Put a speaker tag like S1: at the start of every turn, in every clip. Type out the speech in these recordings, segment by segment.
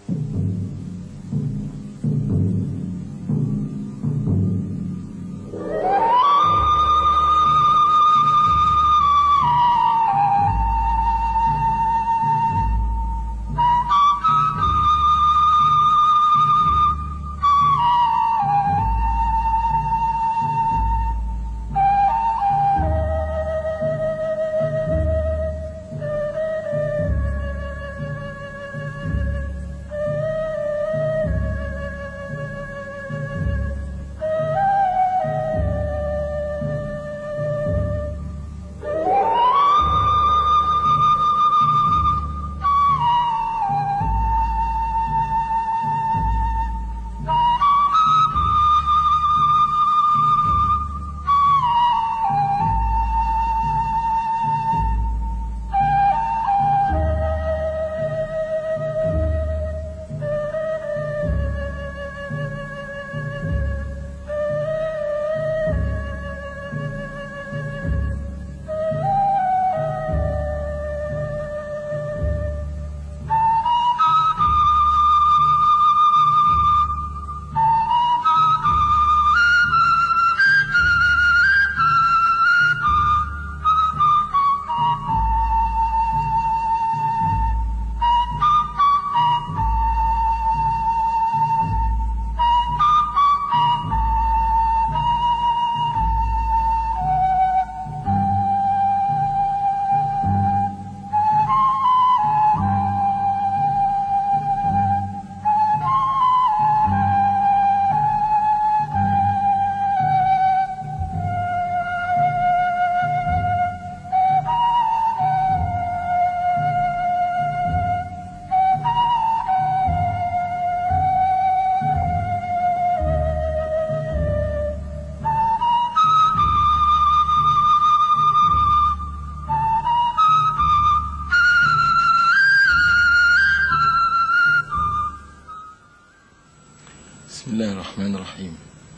S1: بسم الله الرحمن الرحيم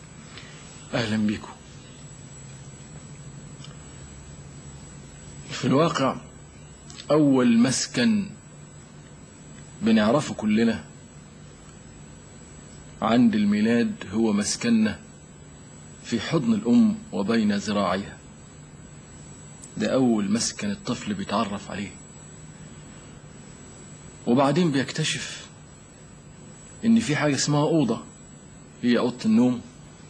S1: أهلا بكم في الواقع أول مسكن بنعرفه كلنا عند الميلاد هو مسكننا في حضن الأم وبين ذراعيها ده أول مسكن الطفل بيتعرف عليه وبعدين بيكتشف إن في حاجة اسمها أوضة هي أوضة النوم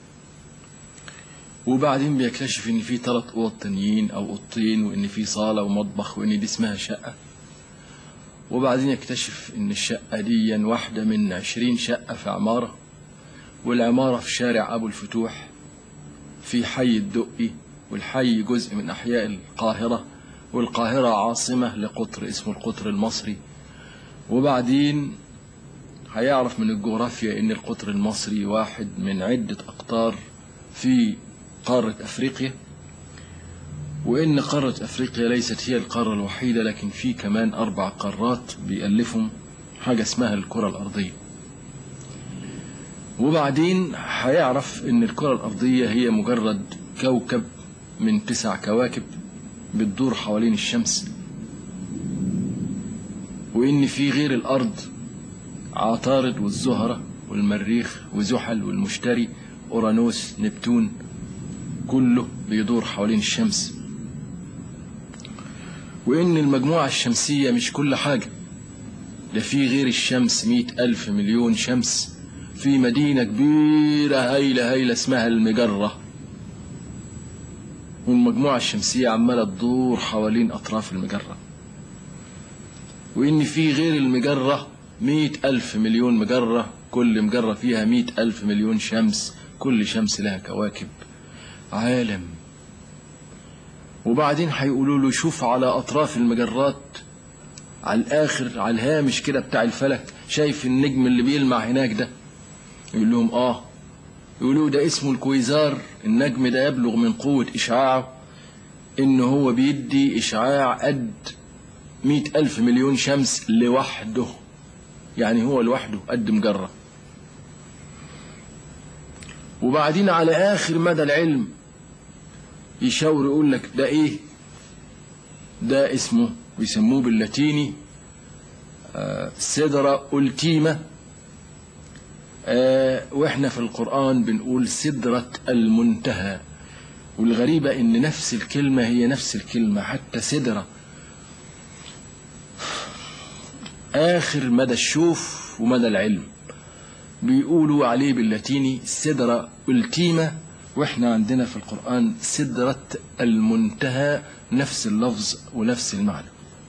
S1: وبعدين بيكتشف إن في ثلاث أوض تانيين أو أوضتين وإن في صالة ومطبخ وإن دي اسمها شقة وبعدين يكتشف إن الشقة دي واحدة من عشرين شقة في عمارة والعمارة في شارع أبو الفتوح في حي الدقي والحي جزء من أحياء القاهرة والقاهرة عاصمة لقطر اسمه القطر المصري وبعدين هيعرف من الجغرافيا ان القطر المصري واحد من عدة اقطار في قارة افريقيا وان قارة افريقيا ليست هي القارة الوحيدة لكن في كمان اربع قارات بيألفهم حاجة اسمها الكرة الارضية وبعدين هيعرف ان الكرة الارضية هي مجرد كوكب من تسع كواكب بتدور حوالين الشمس وان في غير الارض عطارد والزهرة والمريخ وزحل والمشتري أورانوس نبتون كله بيدور حوالين الشمس وإن المجموعة الشمسية مش كل حاجة ده في غير الشمس مئة ألف مليون شمس في مدينة كبيرة هايلة هايلة اسمها المجرة والمجموعة الشمسية عمالة تدور حوالين أطراف المجرة وإن في غير المجرة مئة ألف مليون مجرة كل مجرة فيها مئة ألف مليون شمس كل شمس لها كواكب عالم وبعدين هيقولوا له شوف على أطراف المجرات على الآخر على الهامش كده بتاع الفلك شايف النجم اللي بيلمع هناك ده يقول لهم آه يقولوا ده اسمه الكويزار النجم ده يبلغ من قوة إشعاعه إن هو بيدي إشعاع قد مئة ألف مليون شمس لوحده يعني هو لوحده قد مجرة وبعدين على آخر مدى العلم يشاور يقول لك ده إيه ده اسمه ويسموه باللاتيني آه، سدرة ألتيمة آه، واحنا في القرآن بنقول سدرة المنتهى والغريبة ان نفس الكلمة هي نفس الكلمة حتى سدرة آخر مدى الشوف ومدى العلم بيقولوا عليه باللاتيني سدرة ألتيمة واحنا عندنا في القرآن سدرة المنتهى نفس اللفظ ونفس المعنى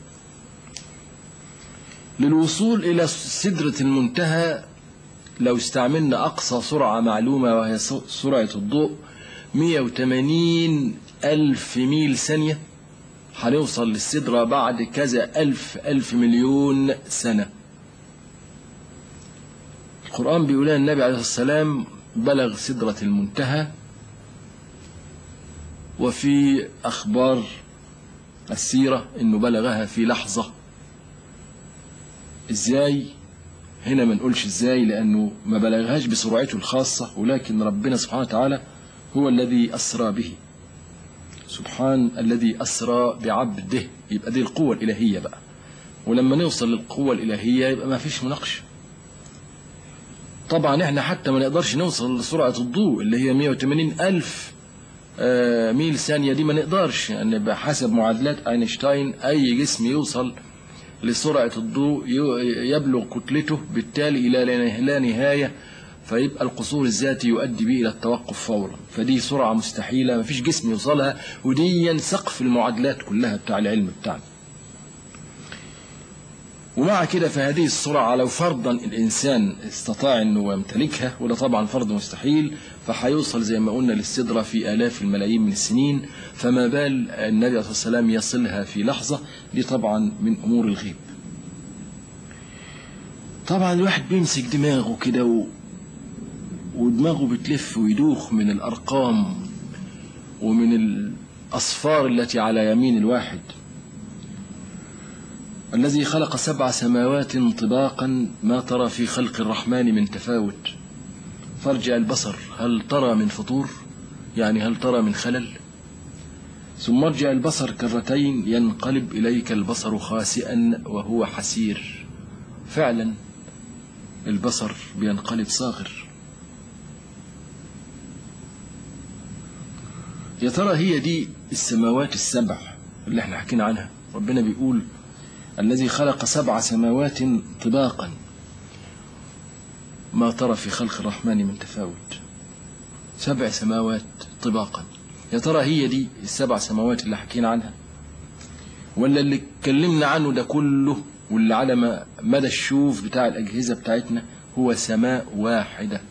S1: للوصول إلى سدرة المنتهى لو استعملنا أقصى سرعة معلومة وهي سرعة الضوء 180 ألف ميل ثانية هنوصل للسدرة بعد كذا ألف ألف مليون سنة القرآن بيقول لنا النبي عليه الصلاة والسلام بلغ سدرة المنتهى وفي أخبار السيرة إنه بلغها في لحظة إزاي هنا ما نقولش إزاي لأنه ما بلغهاش بسرعته الخاصة ولكن ربنا سبحانه وتعالى هو الذي أسرى به سبحان الذي أسرى بعبده يبقى دي القوة الإلهية بقى ولما نوصل للقوة الإلهية يبقى ما فيش مناقشة طبعا احنا حتى ما نقدرش نوصل لسرعة الضوء اللي هي 180 ألف آه، ميل ثانية دي ما نقدرش يعني بحسب معادلات أينشتاين أي جسم يوصل لسرعة الضوء ي- يبلغ كتلته بالتالي إلى لا نهاية فيبقى القصور الذاتي يؤدي به إلى التوقف فورا فدي سرعة مستحيلة ما فيش جسم يوصلها ودي سقف المعادلات كلها بتاع العلم بتاعنا ومع كده فهذه السرعة لو فرضا الإنسان استطاع أنه يمتلكها وده طبعا فرض مستحيل فهيوصل زي ما قلنا للسدرة في آلاف الملايين من السنين فما بال النبي عليه الصلاة والسلام يصلها في لحظة دي طبعا من أمور الغيب طبعا الواحد بيمسك دماغه كده و... ودماغه بتلف ويدوخ من الأرقام ومن الأصفار التي على يمين الواحد الذي خلق سبع سماوات طباقا ما ترى في خلق الرحمن من تفاوت فارجع البصر هل ترى من فطور يعني هل ترى من خلل ثم ارجع البصر كرتين ينقلب إليك البصر خاسئا وهو حسير فعلا البصر بينقلب صاغر يا ترى هي دي السماوات السبع اللي احنا حكينا عنها ربنا بيقول الذي خلق سبع سماوات طباقا ما ترى في خلق الرحمن من تفاوت سبع سماوات طباقا يا ترى هي دي السبع سماوات اللي حكينا عنها ولا اللي اتكلمنا عنه ده كله واللي على م- مدى الشوف بتاع الأجهزة بتاعتنا هو سماء واحدة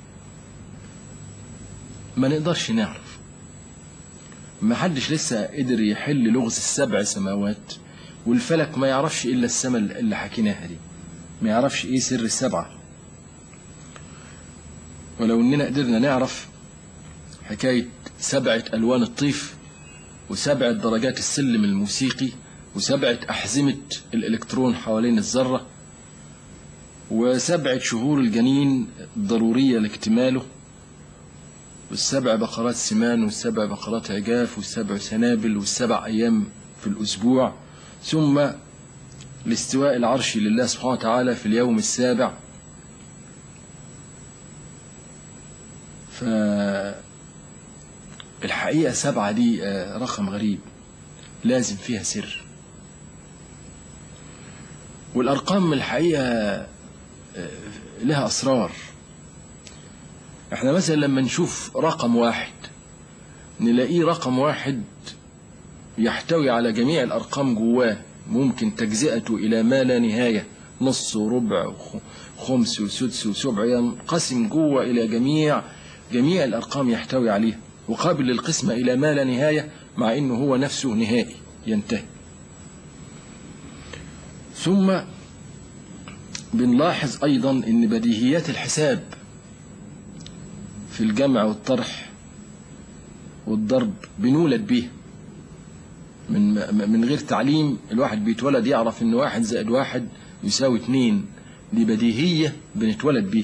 S1: ما نقدرش نعرف ما حدش لسه قدر يحل لغز السبع سماوات والفلك ما يعرفش إلا السماء اللي حكيناها دي ما يعرفش إيه سر السبعة ولو إننا قدرنا نعرف حكاية سبعة ألوان الطيف وسبعة درجات السلم الموسيقي وسبعة أحزمة الإلكترون حوالين الذرة وسبعة شهور الجنين ضرورية لاكتماله والسبع بقرات سمان والسبع بقرات عجاف والسبع سنابل والسبع أيام في الأسبوع ثم لاستواء العرش لله سبحانه وتعالى في اليوم السابع فالحقيقة سبعة دي آه، رقم غريب لازم فيها سر والأرقام الحقيقة آه، لها أسرار احنا مثلا لما نشوف رقم واحد نلاقيه رقم واحد يحتوي على جميع الأرقام جواه ممكن تجزئته إلى ما لا نهاية نص وربع وخ- خمس وسدس وسبع ينقسم جوه إلى جميع جميع الأرقام يحتوي عليها وقابل للقسمة إلى ما لا نهاية مع إنه هو نفسه نهائي ينتهي ثم بنلاحظ أيضا إن بديهيات الحساب في الجمع والطرح والضرب بنولد بيه من من غير تعليم الواحد بيتولد يعرف ان واحد زائد واحد يساوي اتنين دي بديهية بنتولد بيه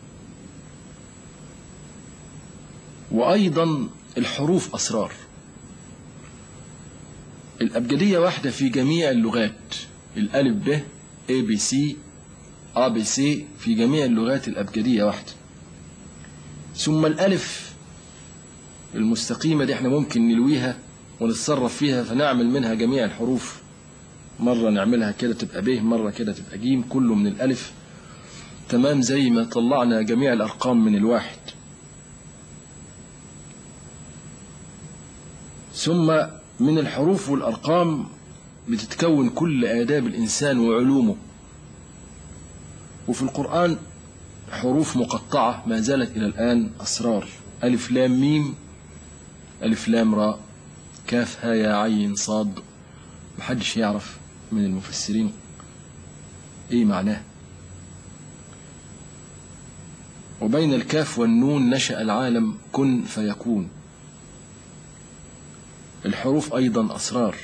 S1: وأيضا الحروف أسرار الأبجدية واحدة في جميع اللغات الألف ب A B C A B C في جميع اللغات الأبجدية واحدة ثم الألف المستقيمة دي احنا ممكن نلويها ونتصرف فيها فنعمل منها جميع الحروف مرة نعملها كده تبقى ب مرة كده تبقى ج كله من الألف تمام زي ما طلعنا جميع الأرقام من الواحد ثم من الحروف والأرقام بتتكون كل آداب الإنسان وعلومه وفي القرآن حروف مقطعة ما زالت إلى الآن أسرار ألف لام ميم ألف لام راء كاف ها يا عين صاد محدش يعرف من المفسرين إيه معناه وبين الكاف والنون نشأ العالم كن فيكون الحروف أيضا أسرار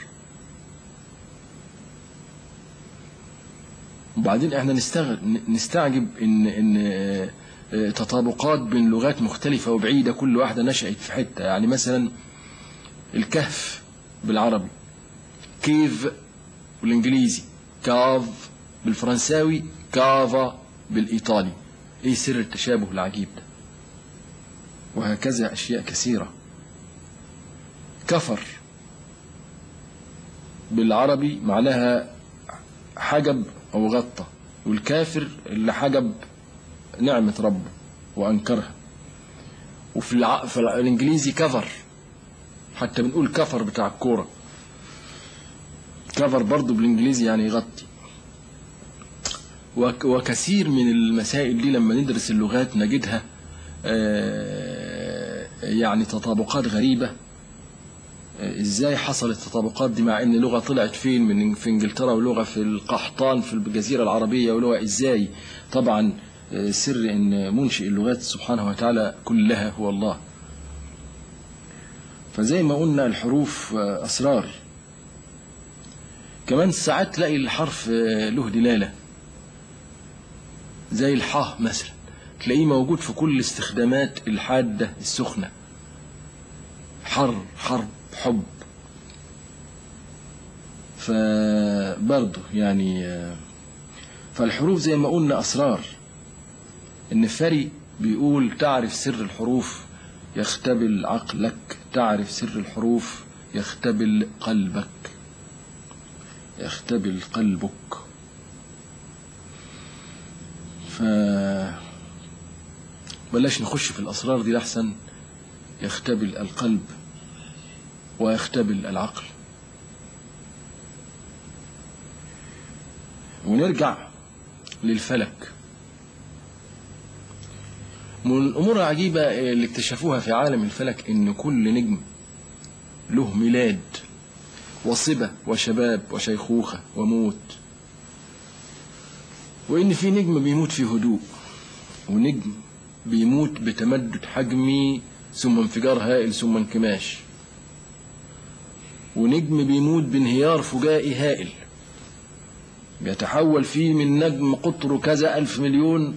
S1: وبعدين احنا نستغل نستعجب ان ان تطابقات بين لغات مختلفة وبعيدة كل واحدة نشأت في حتة يعني مثلا الكهف بالعربي كيف بالانجليزي كاف بالفرنساوي كافا بالايطالي ايه سر التشابه العجيب ده وهكذا اشياء كثيرة كفر بالعربي معناها حجب أو غطى والكافر اللي حجب نعمة ربه وأنكرها وفي الع... في الإنجليزي كفر حتى بنقول كفر بتاع الكورة كفر برضه بالإنجليزي يعني يغطي وك... وكثير من المسائل دي لما ندرس اللغات نجدها آه يعني تطابقات غريبة ازاي حصلت التطابقات دي مع ان لغه طلعت فين من في انجلترا ولغه في القحطان في الجزيره العربيه ولغه ازاي طبعا سر ان منشئ اللغات سبحانه وتعالى كلها هو الله فزي ما قلنا الحروف اسرار كمان ساعات تلاقي الحرف له دلاله زي الحاء مثلا تلاقيه موجود في كل الاستخدامات الحاده السخنه حر حرب حب فبرضه يعني فالحروف زي ما قلنا أسرار النفري بيقول تعرف سر الحروف يختبل عقلك تعرف سر الحروف يختبل قلبك يختبل قلبك ف بلاش نخش في الأسرار دي لحسن يختبل القلب ويختبل العقل ونرجع للفلك من الأمور العجيبة اللي اكتشفوها في عالم الفلك إن كل نجم له ميلاد وصبة وشباب وشيخوخة وموت وإن في نجم بيموت في هدوء ونجم بيموت بتمدد حجمي ثم انفجار هائل ثم انكماش ونجم بيموت بانهيار فجائي هائل بيتحول فيه من نجم قطره كذا ألف مليون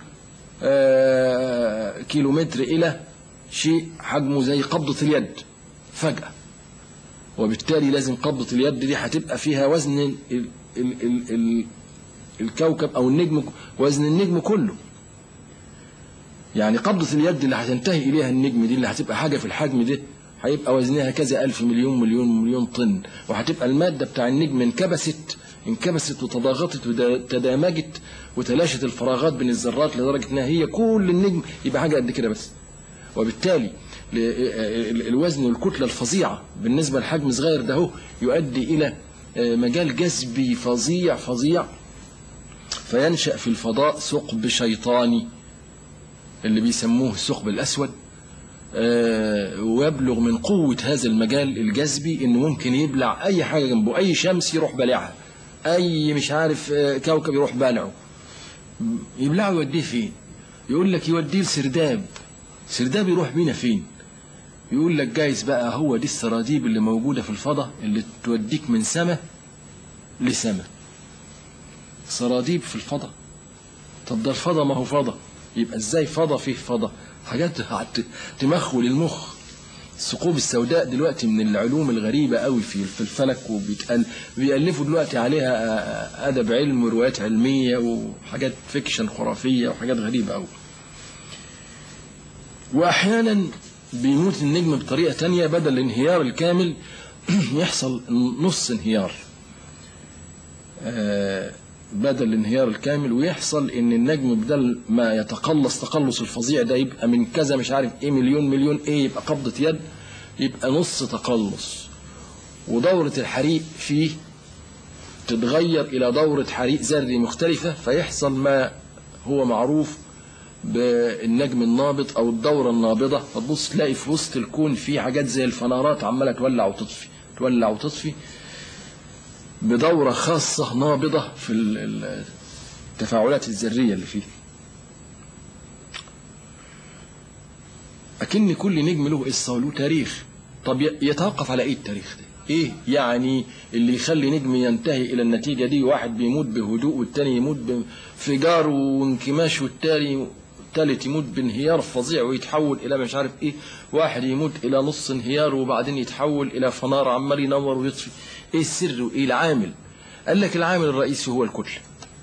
S1: آه كيلومتر إلى شيء حجمه زي قبضة اليد فجأة وبالتالي لازم قبضة اليد دي هتبقى فيها وزن ال ال ال ال الكوكب أو النجم وزن النجم كله يعني قبضة اليد اللي هتنتهي إليها النجم دي اللي هتبقى حاجة في الحجم ده هيبقى وزنها كذا ألف مليون مليون مليون طن وهتبقى المادة بتاع النجم انكبست انكبست وتضاغطت وتدامجت وتلاشت الفراغات بين الذرات لدرجة انها هي كل النجم يبقى حاجة قد كده بس وبالتالي الوزن والكتلة الفظيعة بالنسبة لحجم صغير ده هو يؤدي إلى مجال جذبي فظيع فظيع فينشأ في الفضاء ثقب شيطاني اللي بيسموه الثقب الأسود ويبلغ من قوة هذا المجال الجذبي انه ممكن يبلع اي حاجة جنبه اي شمس يروح بلعها اي مش عارف كوكب يروح بلعه يبلعه يوديه فين يقول لك يوديه لسرداب سرداب يروح بينا فين يقول لك جايز بقى هو دي السراديب اللي موجودة في الفضاء اللي توديك من سماء لسماء سراديب في الفضاء طب ده الفضاء ما هو فضاء يبقى ازاي فضاء فيه فضاء حاجات تمخول المخ الثقوب السوداء دلوقتي من العلوم الغريبة قوي في في الفلك وبيتقال بيألفوا دلوقتي عليها أدب علم وروايات علمية وحاجات فيكشن خرافية وحاجات غريبة قوي وأحيانا بيموت النجم بطريقة تانية بدل الانهيار الكامل يحصل نص انهيار آه، بدل الانهيار الكامل ويحصل ان النجم بدل ما يتقلص تقلص الفظيع ده يبقى من كذا مش عارف ايه مليون مليون ايه يبقى قبضة يد يبقى نص تقلص ودورة الحريق فيه تتغير إلى دورة حريق ذري مختلفة فيحصل ما هو معروف بالنجم النابض أو الدورة النابضة هتبص تلاقي في وسط الكون في حاجات زي الفنارات عمالة تولع وتطفي تولع وتطفي بدورة خاصة نابضة في ال- ال- التفاعلات الذرية اللي فيه أكن كل نجم له قصة وله تاريخ طب ي- يتوقف على إيه التاريخ ده؟ إيه يعني اللي يخلي نجم ينتهي إلى النتيجة دي واحد بيموت بهدوء والتاني يموت بانفجار وانكماش والتاني التالت يموت بانهيار فظيع ويتحول إلى مش عارف إيه واحد يموت إلى نص انهيار وبعدين يتحول إلى فنار عمال ينور ويطفي إيه السر وإيه العامل قال لك العامل الرئيسي هو الكتلة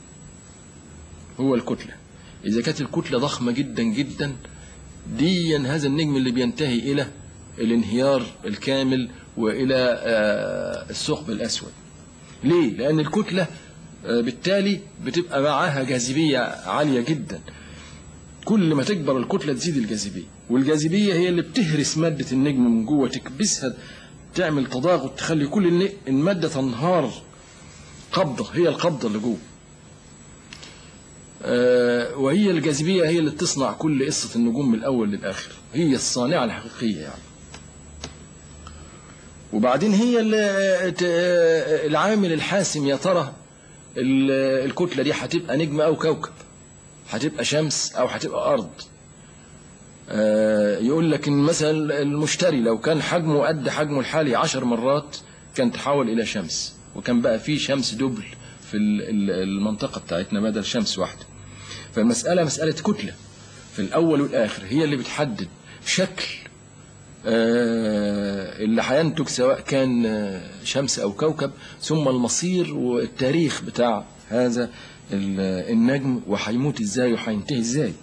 S1: هو الكتلة إذا كانت الكتلة ضخمة جدا جدا ديا هذا النجم اللي بينتهي إلى الانهيار الكامل وإلى آه، الثقب الأسود ليه؟ لأن الكتلة آه، بالتالي بتبقى معاها جاذبية عالية جدا كل ما تكبر الكتلة تزيد الجاذبية والجاذبية هي اللي بتهرس مادة النجم من جوه تكبسها تعمل تضاغط تخلي كل الن- المادة تنهار قبضة هي القبضة اللي جوه آه، وهي الجاذبية هي اللي بتصنع كل قصة النجوم من الأول للآخر هي الصانعة الحقيقية يعني وبعدين هي اللي ت- العامل الحاسم يا ترى ال- الكتلة دي هتبقى نجم أو كوكب هتبقى شمس أو هتبقى أرض آه، يقول لك إن مثلا المشتري لو كان حجمه قد حجمه الحالي عشر مرات كان تحول إلى شمس وكان بقى فيه شمس دبل في ال- ال- المنطقة بتاعتنا بدل شمس واحدة فالمسألة مسألة كتلة في الأول والآخر هي اللي بتحدد شكل آه، اللي هينتج سواء كان آه، شمس أو كوكب ثم المصير والتاريخ بتاع هذا ال- النجم وهيموت ازاي وهينتهي ازاي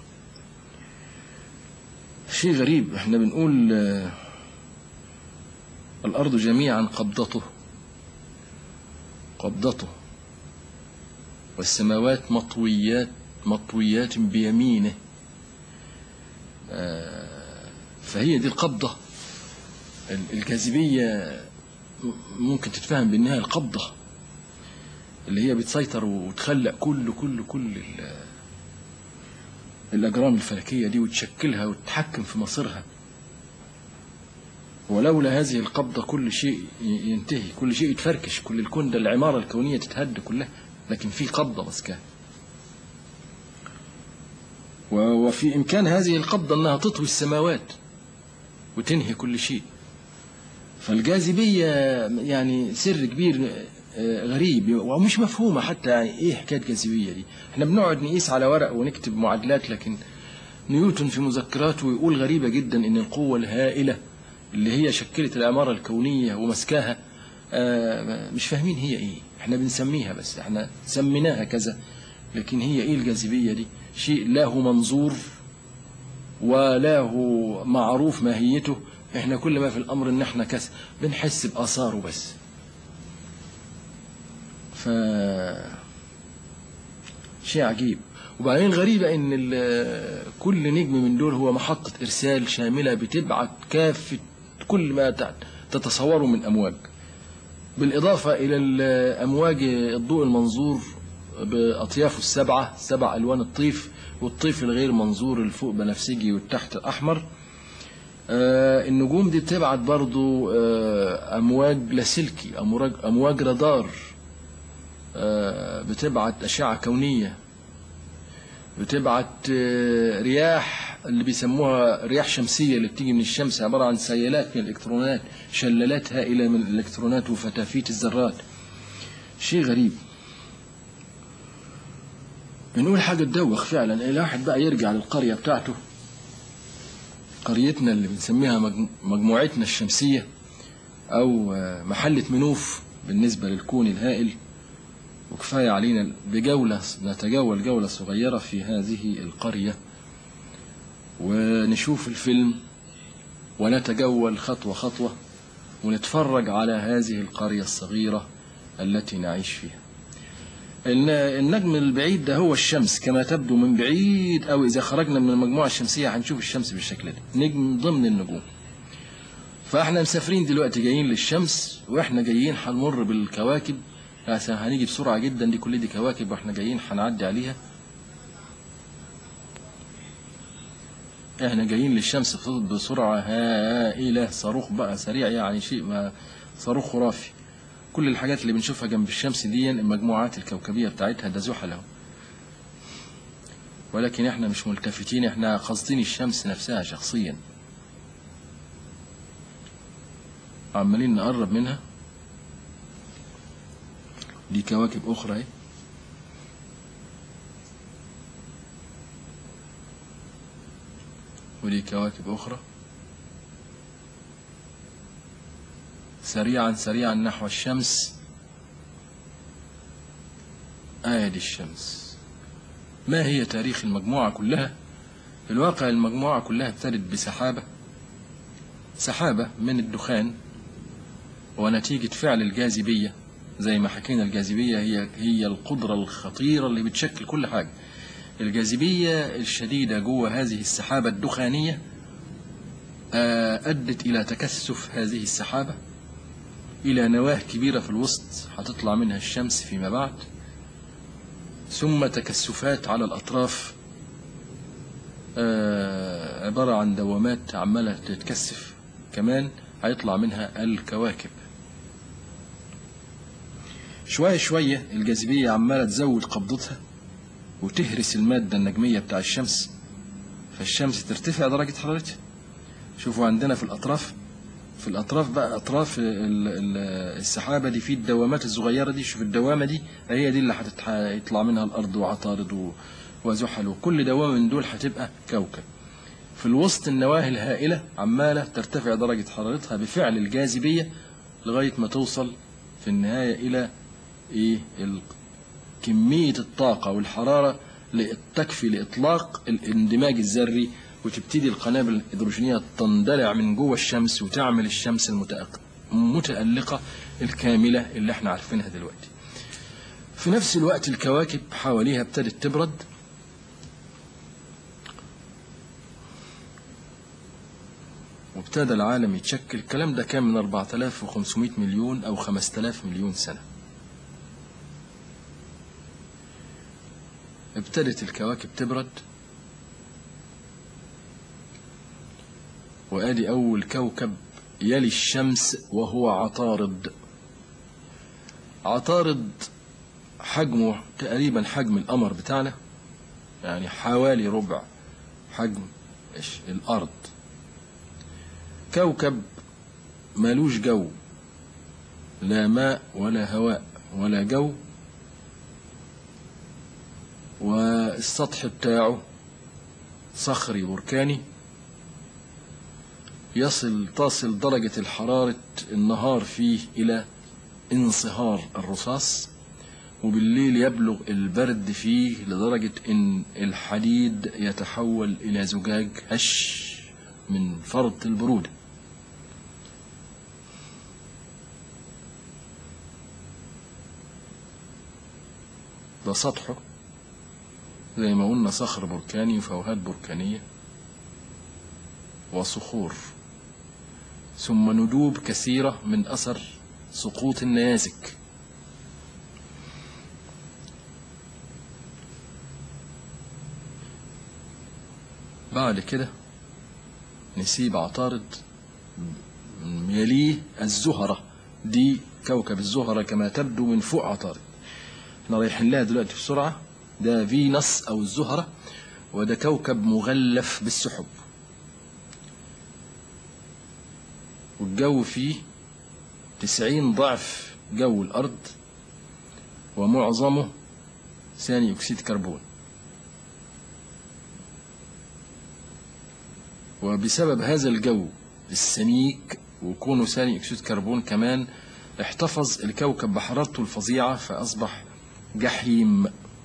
S1: شيء غريب احنا بنقول آه، الأرض جميعا قبضته قبضته والسماوات مطويات مطويات بيمينه آه، فهي دي القبضة ال- الجاذبية م- ممكن تتفهم بأنها القبضة اللي هي بتسيطر وتخلق كل كل كل ال- الأجرام الفلكية دي وتشكلها وتتحكم في مصيرها ولولا هذه القبضة كل شيء ي- ينتهي كل شيء يتفركش كل الكون ده العمارة الكونية تتهد كلها لكن في قبضة مسكاها و- وفي إمكان هذه القبضة أنها تطوي السماوات وتنهي كل شيء فالجاذبية يعني سر كبير آه، غريب ومش مفهومة حتى يعني ايه حكاية الجاذبية دي احنا بنقعد نقيس على ورق ونكتب معادلات لكن نيوتن في مذكراته يقول غريبة جدا ان القوة الهائلة اللي هي شكلت العمارة الكونية ومسكاها آه، مش فاهمين هي ايه احنا بنسميها بس احنا سميناها كذا لكن هي ايه الجاذبية دي شيء له منظور وله معروف ماهيته احنا كل ما في الامر ان احنا كس بنحس باثاره بس ف شيء عجيب وبعدين غريبة ان ال- كل نجم من دول هو محطة ارسال شاملة بتبعت كافة كل ما ت- تتصوره من امواج بالاضافة الى الامواج الضوء المنظور باطيافه السبعة سبع الوان الطيف والطيف الغير منظور الفوق بنفسجي والتحت احمر آه، النجوم دي بتبعت برضو آه، امواج لاسلكي امواج امواج رادار آه، بتبعت اشعه كونيه بتبعت آه، رياح اللي بيسموها رياح شمسيه اللي بتيجي من الشمس عباره عن سيلات من الالكترونات شلالات هائله من الالكترونات وفتافيت الذرات شيء غريب بنقول حاجه تدوخ فعلا الواحد بقى يرجع للقريه بتاعته قريتنا اللي بنسميها مجم- مجموعتنا الشمسية أو آه، محلة منوف بالنسبة للكون الهائل وكفاية علينا بجولة نتجول جولة صغيرة في هذه القرية ونشوف الفيلم ونتجول خطوة خطوة ونتفرج على هذه القرية الصغيرة التي نعيش فيها الن- النجم البعيد ده هو الشمس كما تبدو من بعيد أو إذا خرجنا من المجموعة الشمسية هنشوف الشمس بالشكل ده نجم ضمن النجوم فاحنا مسافرين دلوقتي جايين للشمس واحنا جايين هنمر بالكواكب عشان هنيجي بسرعة جدا دي كل دي كواكب واحنا جايين هنعدي عليها احنا جايين للشمس بتطلع بسرعة هائلة صاروخ بقى سريع يعني شيء ما صاروخ خرافي كل الحاجات اللي بنشوفها جنب الشمس دي المجموعات الكوكبية بتاعتها ده زحل اهو ولكن احنا مش ملتفتين احنا قاصدين الشمس نفسها شخصيا عمالين نقرب منها دي كواكب أخرى اهي ودي كواكب أخرى سريعا سريعا نحو الشمس آدي الشمس ما هي تاريخ المجموعة كلها في الواقع المجموعة كلها ابتدت بسحابة سحابة من الدخان ونتيجة فعل الجاذبية زي ما حكينا الجاذبية هي هي القدرة الخطيرة اللي بتشكل كل حاجة الجاذبية الشديدة جوه هذه السحابة الدخانية آه، أدت إلى تكثف هذه السحابة إلى نواة كبيرة في الوسط هتطلع منها الشمس فيما بعد ثم تكثفات على الأطراف آه، عبارة عن دوامات عمالة تتكثف كمان هيطلع منها الكواكب شوية شوية الجاذبية عمالة تزود قبضتها وتهرس المادة النجمية بتاع الشمس فالشمس ترتفع درجة حرارتها شوفوا عندنا في الأطراف في الأطراف بقى أطراف ال- ال- السحابة دي في الدوامات الصغيرة دي شوف الدوامة دي هي دي اللي هتتح- هيطلع منها الأرض وعطارد و- وزحل وكل دوامة من دول هتبقى كوكب في الوسط النواة الهائلة عمالة ترتفع درجة حرارتها بفعل الجاذبية لغاية ما توصل في النهاية إلى إيه ال- كمية الطاقة والحرارة اللي تكفي لإطلاق الاندماج الذري وتبتدي القنابل الهيدروجينية تندلع من جوه الشمس وتعمل الشمس المتأق- المتألقة الكاملة اللي احنا عارفينها دلوقتي في نفس الوقت الكواكب حواليها ابتدت تبرد وابتدى العالم يتشكل الكلام ده كان من 4500 مليون أو 5000 مليون سنة ابتدت الكواكب تبرد وادي اول كوكب يلي الشمس وهو عطارد عطارد حجمه تقريبا حجم القمر بتاعنا يعني حوالي ربع حجم إيش الارض كوكب مالوش جو لا ماء ولا هواء ولا جو والسطح بتاعه صخري بركاني يصل تصل درجة الحرارة النهار فيه إلى انصهار الرصاص وبالليل يبلغ البرد فيه لدرجة إن الحديد يتحول إلى زجاج هش من فرط البرودة ده سطحه زي ما قلنا صخر بركاني وفوهات بركانية وصخور ثم ندوب كثيرة من أثر سقوط النيازك بعد كده نسيب عطارد يليه الزهرة دي كوكب الزهرة كما تبدو من فوق عطارد احنا رايحين لها دلوقتي بسرعة ده فينوس أو الزهرة وده كوكب مغلف بالسحب والجو فيه تسعين ضعف جو الأرض ومعظمه ثاني أكسيد كربون وبسبب هذا الجو السميك وكونه ثاني أكسيد كربون كمان احتفظ الكوكب بحرارته الفظيعة فأصبح جحيم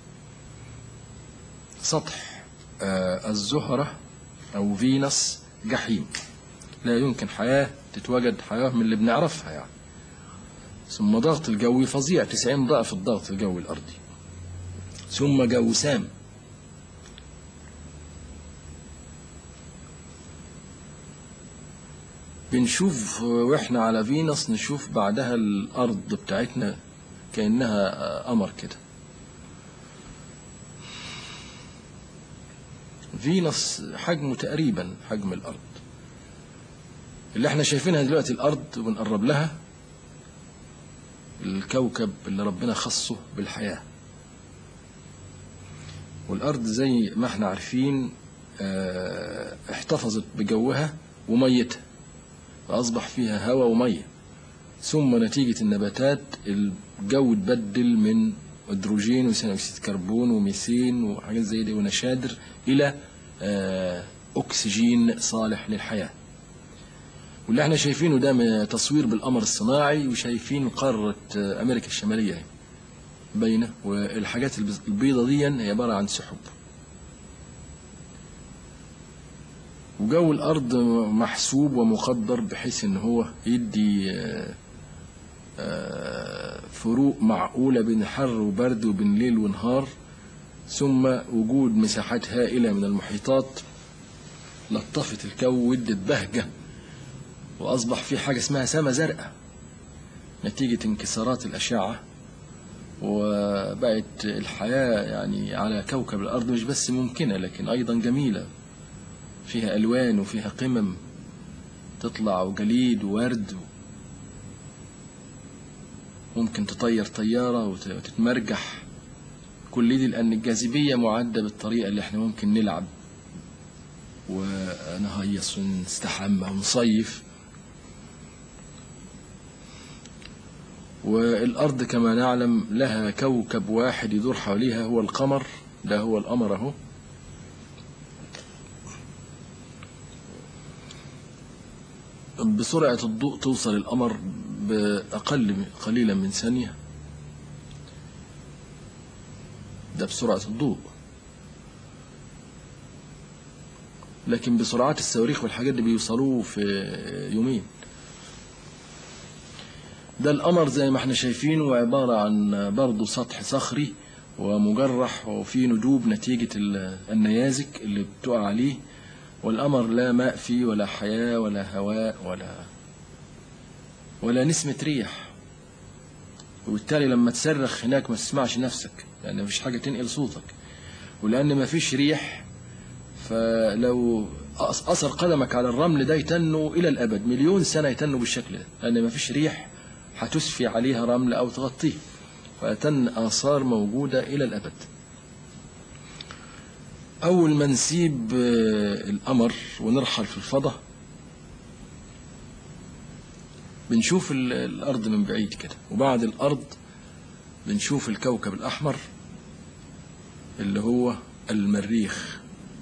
S1: سطح آه، الزهرة أو فينوس جحيم لا يمكن حياة تتوجد حياة من اللي بنعرفها يعني ثم ضغط الجوي فظيع 90 ضعف الضغط الجوي الأرضي ثم جو سام بنشوف واحنا على فينوس نشوف بعدها الأرض بتاعتنا كأنها قمر كده فينوس حجمه تقريبا حجم الأرض اللي احنا شايفينها دلوقتي الأرض وبنقرب لها الكوكب اللي ربنا خصه بالحياة والأرض زي ما احنا عارفين اه احتفظت بجوها وميتها فأصبح فيها هواء ومية ثم نتيجة النباتات الجو اتبدل من هيدروجين وثاني أكسيد كربون وميثين وحاجات زي دي ونشادر إلى اه أكسجين صالح للحياة واللي احنا شايفينه ده تصوير بالقمر الصناعي وشايفين قارة أمريكا الشمالية باينة والحاجات البيضة دي هي عبارة عن سحب وجو الأرض محسوب ومقدر بحيث إن هو يدي فروق معقولة بين حر وبرد وبين ليل ونهار ثم وجود مساحات هائلة من المحيطات لطفت الجو وادت بهجة وأصبح في حاجة اسمها سما زرقاء نتيجة انكسارات الأشعة وبقت الحياة يعني على كوكب الأرض مش بس ممكنة لكن أيضا جميلة فيها ألوان وفيها قمم تطلع وجليد وورد ممكن تطير طيارة وتتمرجح كل دي لأن الجاذبية معدة بالطريقة اللي احنا ممكن نلعب ونهيص ونستحمى ونصيف والأرض كما نعلم لها كوكب واحد يدور حواليها هو القمر ده هو القمر اهو بسرعة الضوء توصل القمر بأقل قليلا من ثانية ده بسرعة الضوء لكن بسرعات الصواريخ والحاجات دي بيوصلوه في يومين ده القمر زي ما احنا شايفينه عبارة عن برضه سطح صخري ومجرح وفيه ندوب نتيجة النيازك اللي بتقع عليه والقمر لا ماء فيه ولا حياة ولا هواء ولا ولا نسمة ريح وبالتالي لما تصرخ هناك ما تسمعش نفسك لأن مفيش حاجة تنقل صوتك ولأن مفيش ريح فلو أثر قدمك على الرمل ده يتنوا إلى الأبد مليون سنة يتنوا بالشكل ده لأن مفيش ريح هتسفي عليها رمل أو تغطيه فتن آثار موجودة إلى الأبد أول ما نسيب القمر ونرحل في الفضاء بنشوف الأرض من بعيد كده وبعد الأرض بنشوف الكوكب الأحمر اللي هو المريخ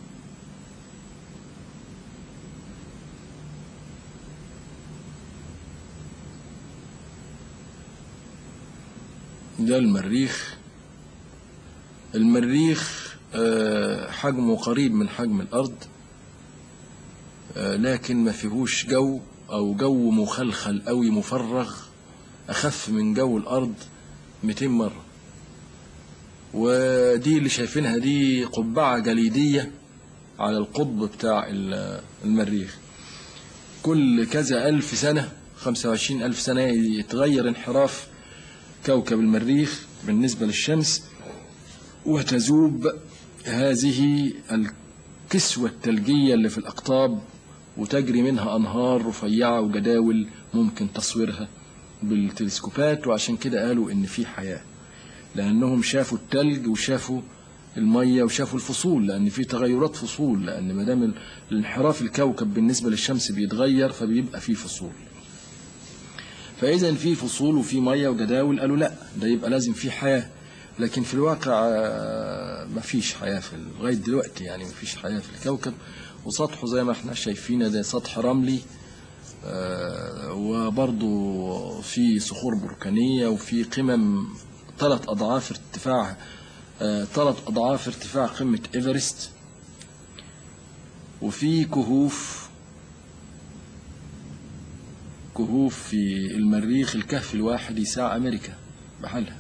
S1: ده المريخ المريخ حجمه قريب من حجم الأرض لكن ما فيهوش جو أو جو مخلخل أوي مفرغ أخف من جو الأرض 200 مرة ودي اللي شايفينها دي قبعة جليدية على القطب بتاع المريخ كل كذا ألف سنة 25 ألف سنة يتغير انحراف كوكب المريخ بالنسبة للشمس وتذوب هذه الكسوة الثلجية اللي في الأقطاب وتجري منها أنهار رفيعة وجداول ممكن تصويرها بالتلسكوبات وعشان كده قالوا إن في حياة لأنهم شافوا التلج وشافوا المية وشافوا الفصول لأن في تغيرات فصول لأن ما دام الانحراف الكوكب بالنسبة للشمس بيتغير فبيبقى في فصول فإذا في فصول وفي مية وجداول قالوا لا ده يبقى لازم في حياة لكن في الواقع آه، مفيش حياة في لغاية دلوقتي يعني مفيش حياة في الكوكب وسطحه زي ما احنا شايفين ده سطح رملي آه، وبرضه في صخور بركانية وفي قمم ثلاث أضعاف ارتفاع ثلاث أضعاف ارتفاع قمة إيفرست وفي كهوف كهوف في المريخ الكهف الواحد يساع أمريكا بحالها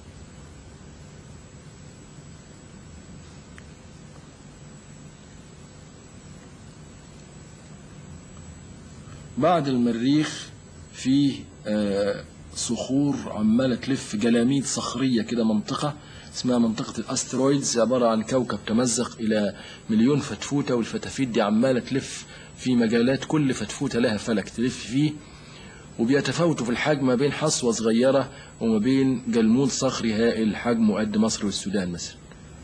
S1: بعد المريخ فيه آه، صخور عمالة تلف جلاميد صخرية كده منطقة اسمها منطقة الاسترويدز عبارة عن كوكب تمزق إلى مليون فتفوتة والفتافيت دي عمالة تلف في مجالات كل فتفوتة لها فلك تلف فيه وبيتفاوتوا في الحجم ما بين حصوة صغيرة وما بين جلمود صخري هائل حجمه قد مصر والسودان مثلا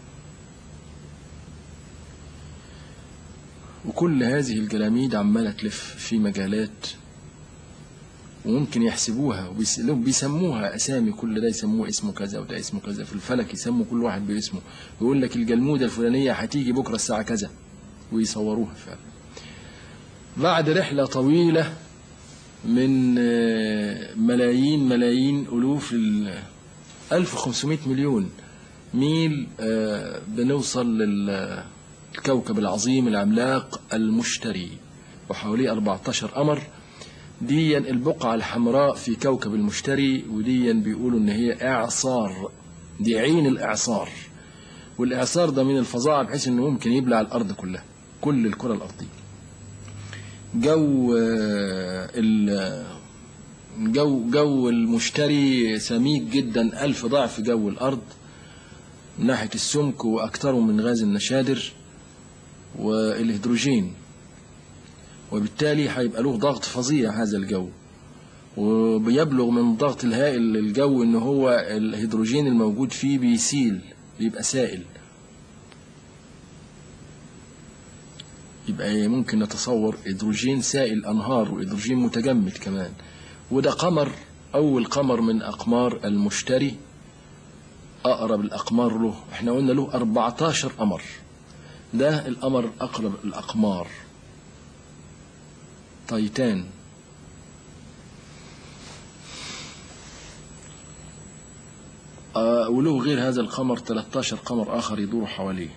S1: وكل هذه الجلاميد عمالة تلف في مجالات وممكن يحسبوها وبيس- لو بيسموها أسامي كل ده يسموه اسمه كذا وده اسمه كذا في الفلك يسموا كل واحد باسمه يقول لك الجلمودة الفلانية هتيجي بكرة الساعة كذا ويصوروها فعلا بعد رحلة طويلة من آه، ملايين ملايين ألوف ال 1500 مليون ميل آه، بنوصل للكوكب العظيم العملاق المشتري وحواليه 14 قمر ديا البقعة الحمراء في كوكب المشتري وديا بيقولوا ان هي اعصار دي عين الاعصار والاعصار ده من الفظاعة بحيث انه ممكن يبلع الارض كلها كل الكرة الارضية جو آه، ال جو جو المشتري سميك جدا ألف ضعف جو الأرض من ناحية السمك وأكثره من غاز النشادر والهيدروجين وبالتالي هيبقى له ضغط فظيع هذا الجو وبيبلغ من ضغط الهائل للجو ان هو الهيدروجين الموجود فيه بيسيل بيبقى سائل يبقى ممكن نتصور هيدروجين سائل انهار وهيدروجين متجمد كمان وده قمر اول قمر من اقمار المشتري اقرب الاقمار له احنا قلنا له 14 قمر ده القمر اقرب الاقمار تايتان آه وله غير هذا القمر 13 قمر آخر يدور حواليه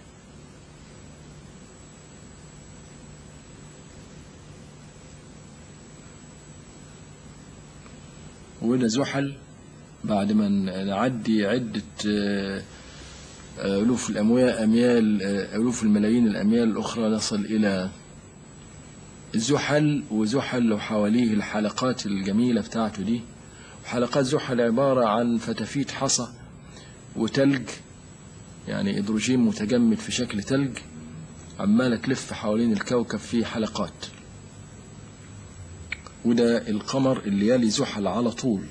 S1: وده زحل بعد ما نعدي عدة آه، آه، ألوف الأموال أميال آه، ألوف الملايين الأميال الأخرى نصل إلى زحل وزحل وحواليه الحلقات الجميلة بتاعته دي حلقات زحل عبارة عن فتافيت حصى وتلج يعني هيدروجين متجمد في شكل تلج عمالة تلف حوالين الكوكب في حلقات وده القمر اللي يلي زحل على طول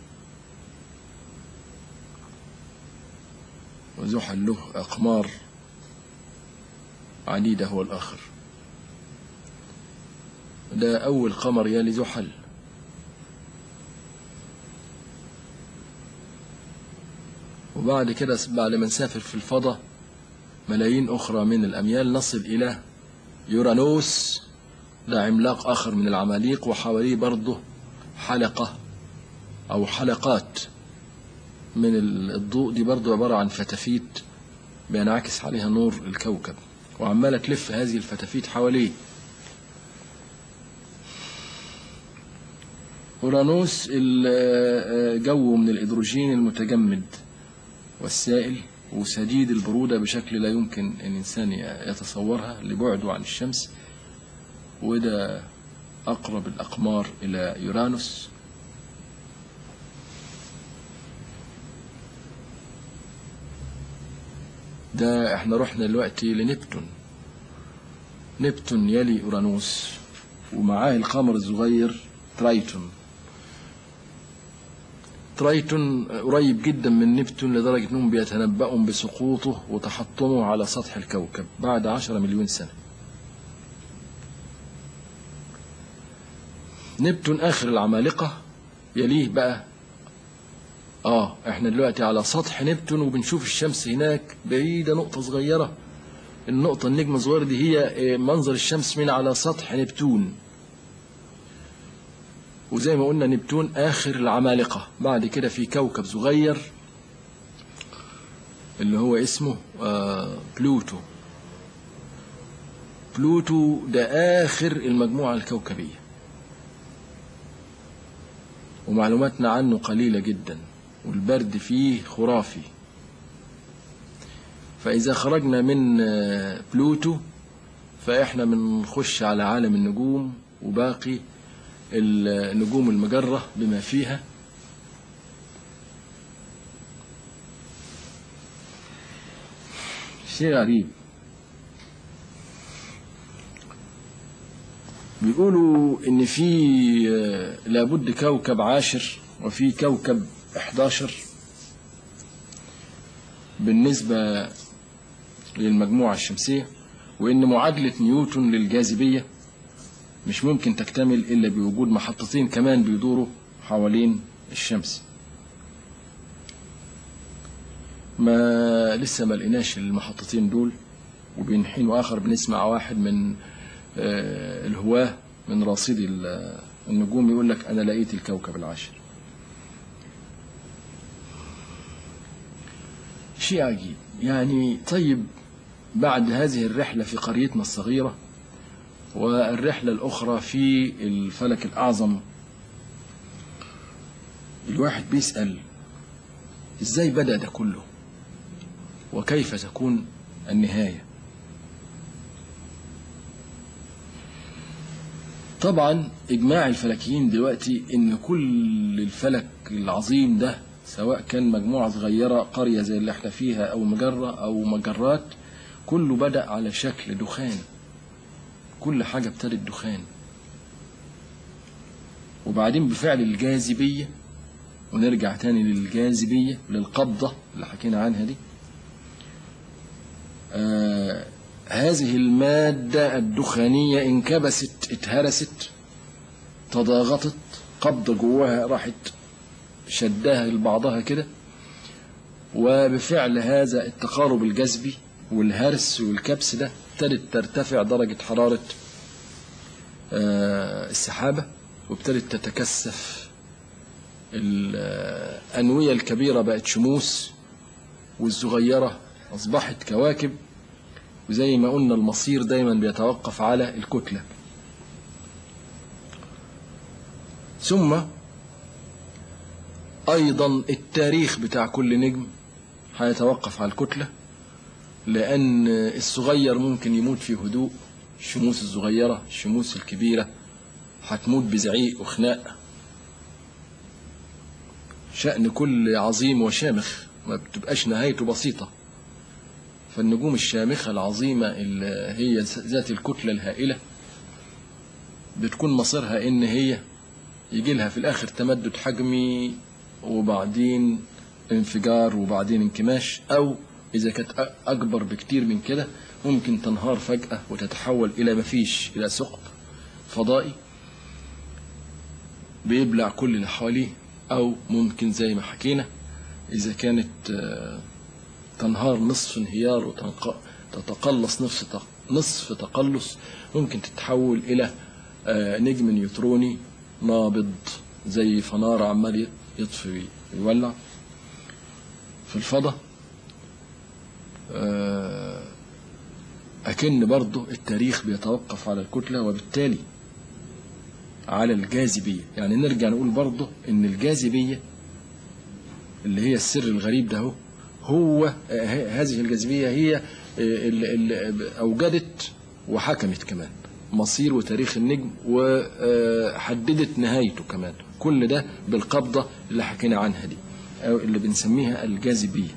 S1: وزحل له أقمار عديدة هو الآخر ده أول قمر يلي زحل وبعد كده بعد ما نسافر في الفضاء ملايين أخرى من الأميال نصل إلى يورانوس ده عملاق آخر من العماليق وحواليه برضه حلقة أو حلقات من الضوء دي برضه عبارة عن فتافيت بينعكس عليها نور الكوكب وعمالة تلف هذه الفتافيت حواليه أورانوس ال- جو من الهيدروجين المتجمد والسائل وسديد البرودة بشكل لا يمكن أن الإنسان يتصورها لبعده عن الشمس وده أقرب الأقمار إلى يورانوس ده احنا رحنا دلوقتي لنبتون نبتون يلي أورانوس ومعاه القمر الصغير ترايتون ترايتون قريب جدا من نبتون لدرجة انهم بيتنبأوا بسقوطه وتحطمه على سطح الكوكب بعد عشرة مليون سنة نبتون آخر العمالقة يليه بقى اه احنا دلوقتي على سطح نبتون وبنشوف الشمس هناك بعيدة نقطة صغيرة النقطة النجمة الصغيرة دي هي آه، منظر الشمس من على سطح نبتون وزي ما قلنا نبتون آخر العمالقة بعد كده في كوكب صغير اللي هو اسمه آه بلوتو بلوتو ده آخر المجموعة الكوكبية ومعلوماتنا عنه قليلة جدا والبرد فيه خرافي فإذا خرجنا من آه، بلوتو فإحنا بنخش على عالم النجوم وباقي النجوم المجرة بما فيها شيء غريب بيقولوا ان في آه، لابد كوكب عاشر وفي كوكب 11 بالنسبة للمجموعة الشمسية وان معادلة نيوتن للجاذبية مش ممكن تكتمل الا بوجود محطتين كمان بيدوروا حوالين الشمس ما لسه ما لقيناش المحطتين دول وبين حين واخر بنسمع واحد من آه، الهواه من راصدي ال- النجوم يقول لك انا لقيت الكوكب العاشر شيء عجيب يعني طيب بعد هذه الرحلة في قريتنا الصغيرة والرحلة الأخرى في الفلك الأعظم الواحد بيسأل إزاي بدأ ده كله وكيف تكون النهاية طبعا إجماع الفلكيين دلوقتي إن كل الفلك العظيم ده سواء كان مجموعة صغيرة قرية زي اللي احنا فيها أو مجرة أو مجرات كله بدأ على شكل دخان كل حاجة ابتدت دخان وبعدين بفعل الجاذبية ونرجع تاني للجاذبية للقبضة اللي حكينا عنها دي آه هذه المادة الدخانية انكبست اتهرست تضاغطت قبضة جواها راحت شدها لبعضها كده وبفعل هذا التقارب الجذبي والهرس والكبس ده ابتدت ترتفع درجة حرارة آه، السحابة وابتدت تتكثف الأنوية الكبيرة بقت شموس والصغيرة أصبحت كواكب وزي ما قلنا المصير دايما بيتوقف على الكتلة ثم أيضا التاريخ بتاع كل نجم هيتوقف على الكتلة لأن الصغير ممكن يموت في هدوء الشموس الصغيرة الشموس الكبيرة هتموت بزعيق وخناق شأن كل عظيم وشامخ ما بتبقاش نهايته بسيطة فالنجوم الشامخة العظيمة اللي هي ذات الكتلة الهائلة بتكون مصيرها إن هي يجي لها في الآخر تمدد حجمي وبعدين انفجار وبعدين انكماش أو إذا كانت أ- أكبر بكتير من كده ممكن تنهار فجأة وتتحول إلى مفيش إلى ثقب فضائي بيبلع كل اللي حواليه أو ممكن زي ما حكينا إذا كانت آه، تنهار نصف انهيار وتتقلص نصف تق- نصف تقلص ممكن تتحول إلى آه، نجم نيوتروني نابض زي فنار عمال يطفي ويولع في الفضاء آه، أكن برضه التاريخ بيتوقف على الكتلة وبالتالي على الجاذبية يعني نرجع نقول برضه إن الجاذبية اللي هي السر الغريب ده هو, هو آه، ه- هذه الجاذبية هي اللي اللي أوجدت وحكمت كمان مصير وتاريخ النجم وحددت نهايته كمان كل ده بالقبضة اللي حكينا عنها دي أو اللي بنسميها الجاذبية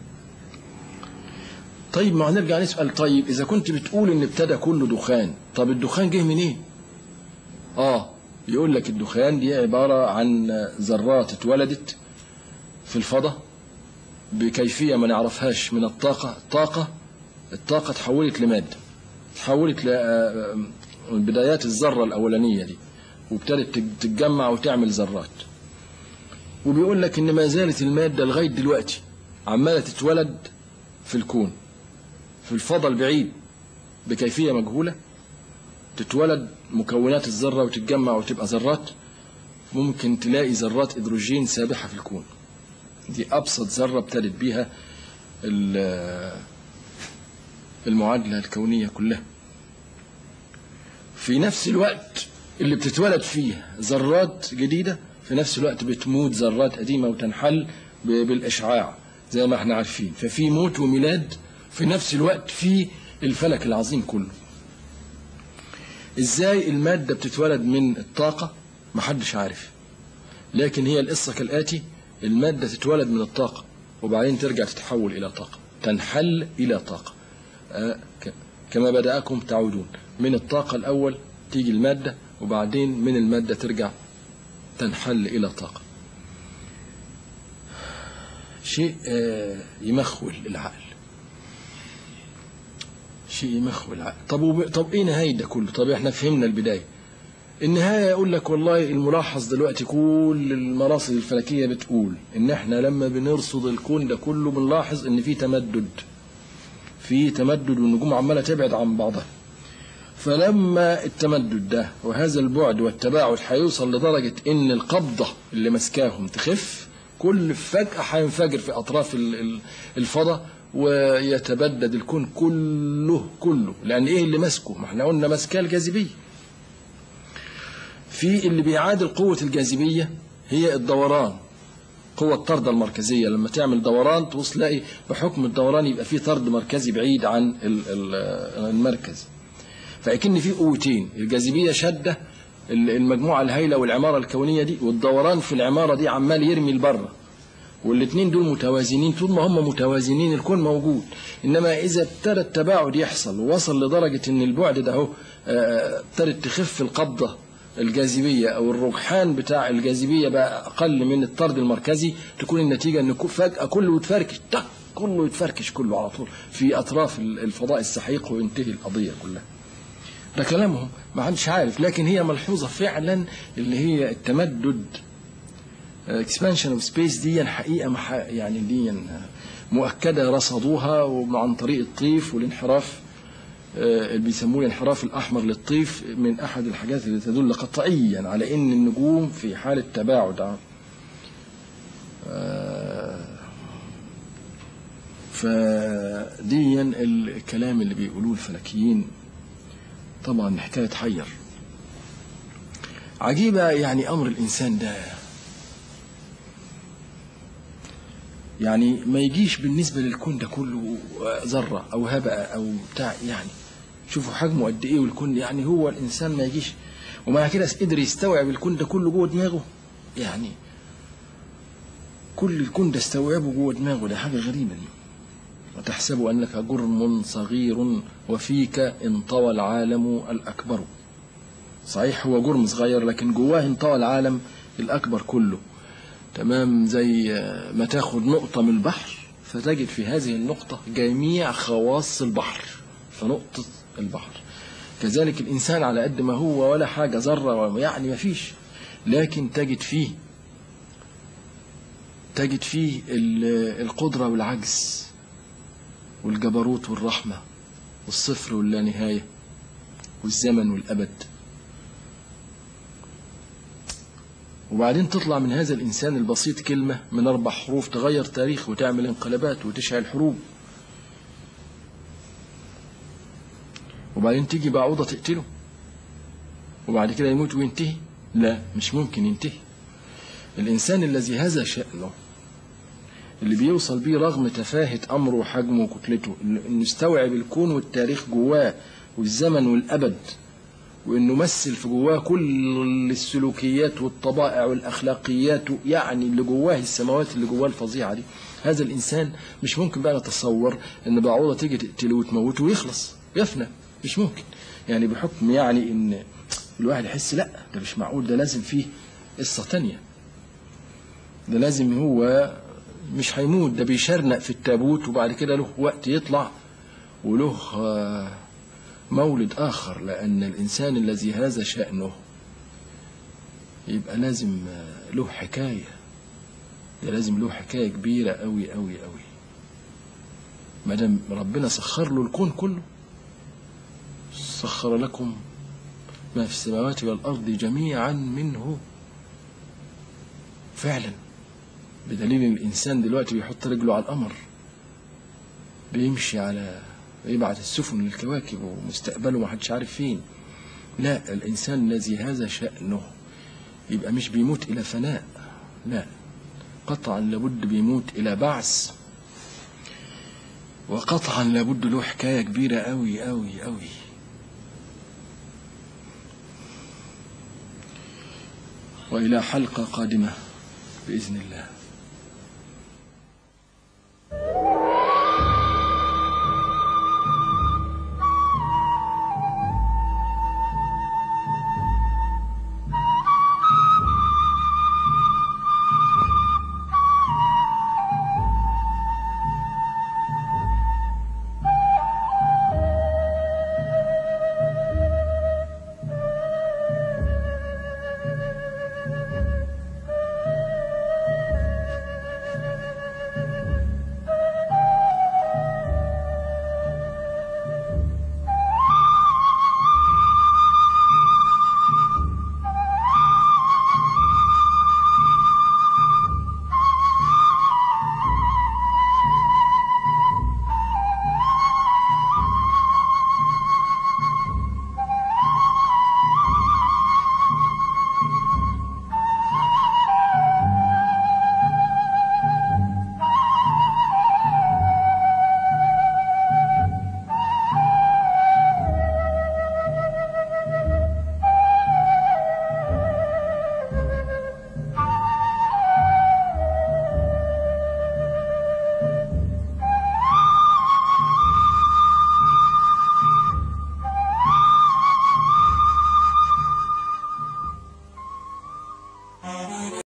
S1: طيب ما هنرجع نسأل طيب إذا كنت بتقول إن ابتدى كله دخان طب الدخان جه منين؟ آه يقول لك الدخان دي عبارة عن ذرات اتولدت في الفضاء بكيفية ما نعرفهاش من الطاقة الطاقة الطاقة تحولت لمادة تحولت لبدايات الذرة الأولانية دي وابتدت تتجمع وتعمل ذرات وبيقول لك ان ما زالت المادة لغاية دلوقتي عمالة تتولد في الكون في الفضاء البعيد بكيفية مجهولة تتولد مكونات الذرة وتتجمع وتبقى ذرات ممكن تلاقي ذرات هيدروجين سابحة في الكون دي أبسط ذرة ابتدت بيها ال- المعادلة الكونية كلها في نفس الوقت اللي بتتولد فيه ذرات جديدة في نفس الوقت بتموت ذرات قديمة وتنحل ب- بالإشعاع زي ما احنا عارفين ففي موت وميلاد في نفس الوقت في الفلك العظيم كله ازاي المادة بتتولد من الطاقة محدش عارف لكن هي القصة كالآتي المادة تتولد من الطاقة وبعدين ترجع تتحول إلى طاقة تنحل إلى طاقة آه، ك- كما بدأكم تعودون من الطاقة الأول تيجي المادة وبعدين من المادة ترجع تنحل إلى طاقة شيء آه، يمخول العقل شيء يمخول العقل طب وب... طب ايه نهاية ده كله طب احنا فهمنا البداية النهاية يقول لك والله الملاحظ دلوقتي كل المراصد الفلكية بتقول ان احنا لما بنرصد الكون ده كله بنلاحظ ان في تمدد في تمدد والنجوم عمالة تبعد عن بعضها فلما التمدد ده وهذا البعد والتباعد هيوصل لدرجة ان القبضة اللي ماسكاهم تخف كل فجأة هينفجر في أطراف ال- ال- الفضاء ويتبدد الكون كله كله لأن إيه اللي ماسكه؟ ما احنا قلنا ماسكاه الجاذبية في اللي بيعادل قوة الجاذبية هي الدوران قوة الطردة المركزية لما تعمل دوران تبص تلاقي بحكم الدوران يبقى في طرد مركزي بعيد عن ال- ال- المركز فأكن في قوتين الجاذبية شدة ال- المجموعة الهائلة والعمارة الكونية دي والدوران في العمارة دي عمال يرمي لبره والاثنين دول متوازنين طول ما هم متوازنين الكون موجود انما اذا ابتدى التباعد يحصل ووصل لدرجه ان البعد ده اهو آه، ابتدت تخف القبضه الجاذبيه او الرجحان بتاع الجاذبيه بقى اقل من الطرد المركزي تكون النتيجه ان كو- فجاه كله يتفركش تك كله يتفركش كله على طول في اطراف ال- الفضاء السحيق وينتهي القضيه كلها ده كلامهم ما حدش عارف لكن هي ملحوظه فعلا اللي هي التمدد اكسبانشن اوف سبيس دي حقيقه مح... يعني دي مؤكده رصدوها وعن طريق الطيف والانحراف آه، اللي بيسموه الانحراف الاحمر للطيف من احد الحاجات اللي تدل قطعيا على ان النجوم في حاله تباعد آه، فديا الكلام اللي بيقولوه الفلكيين طبعا حكايه تحير عجيبه يعني امر الانسان ده يعني ما يجيش بالنسبة للكون ده كله ذرة أو هبأة أو بتاع يعني شوفوا حجمه قد إيه والكون يعني هو الإنسان ما يجيش ومع كده قدر يستوعب الكون ده كله جوه دماغه يعني كل الكون ده استوعبه جوه دماغه ده حاجة غريبة دي وتحسب أنك جرم صغير وفيك انطوى العالم الأكبر صحيح هو جرم صغير لكن جواه انطوى العالم الأكبر كله تمام زي ما تاخد نقطة من البحر فتجد في هذه النقطة جميع خواص البحر فنقطة البحر كذلك الإنسان على قد ما هو ولا حاجة ذرة يعني ما فيش لكن تجد فيه تجد فيه ال- القدرة والعجز والجبروت والرحمة والصفر واللانهاية والزمن والأبد وبعدين تطلع من هذا الإنسان البسيط كلمة من أربع حروف تغير تاريخ وتعمل انقلابات وتشعل حروب وبعدين تيجي بعوضة تقتله وبعد كده يموت وينتهي لا مش ممكن ينتهي الإنسان الذي هذا شأنه اللي بيوصل بيه رغم تفاهة أمره وحجمه وكتلته إنه يستوعب الكون والتاريخ جواه والزمن والأبد وانه مثل في جواه كل السلوكيات والطبائع والاخلاقيات يعني اللي جواه السماوات اللي جواه الفظيعه دي هذا الانسان مش ممكن بقى نتصور ان بعوضه تيجي تقتله وتموته ويخلص يفنى مش ممكن يعني بحكم يعني ان الواحد يحس لا ده مش معقول ده لازم فيه قصه تانية ده لازم هو مش هيموت ده بيشرنق في التابوت وبعد كده له وقت يطلع وله آه مولد آخر لأن الإنسان الذي هذا شأنه يبقى لازم له حكاية ده لازم له حكاية كبيرة أوي أوي أوي ما دام ربنا سخر له الكون كله سخر لكم ما في السماوات والأرض جميعا منه فعلا بدليل إن الإنسان دلوقتي بيحط رجله على القمر بيمشي على يبعت السفن للكواكب ومستقبله ما حدش عارف فين لا الإنسان الذي هذا شأنه يبقى مش بيموت إلى فناء لا قطعا لابد بيموت إلى بعث وقطعا لابد له حكاية كبيرة أوي أوي أوي وإلى حلقة قادمة بإذن الله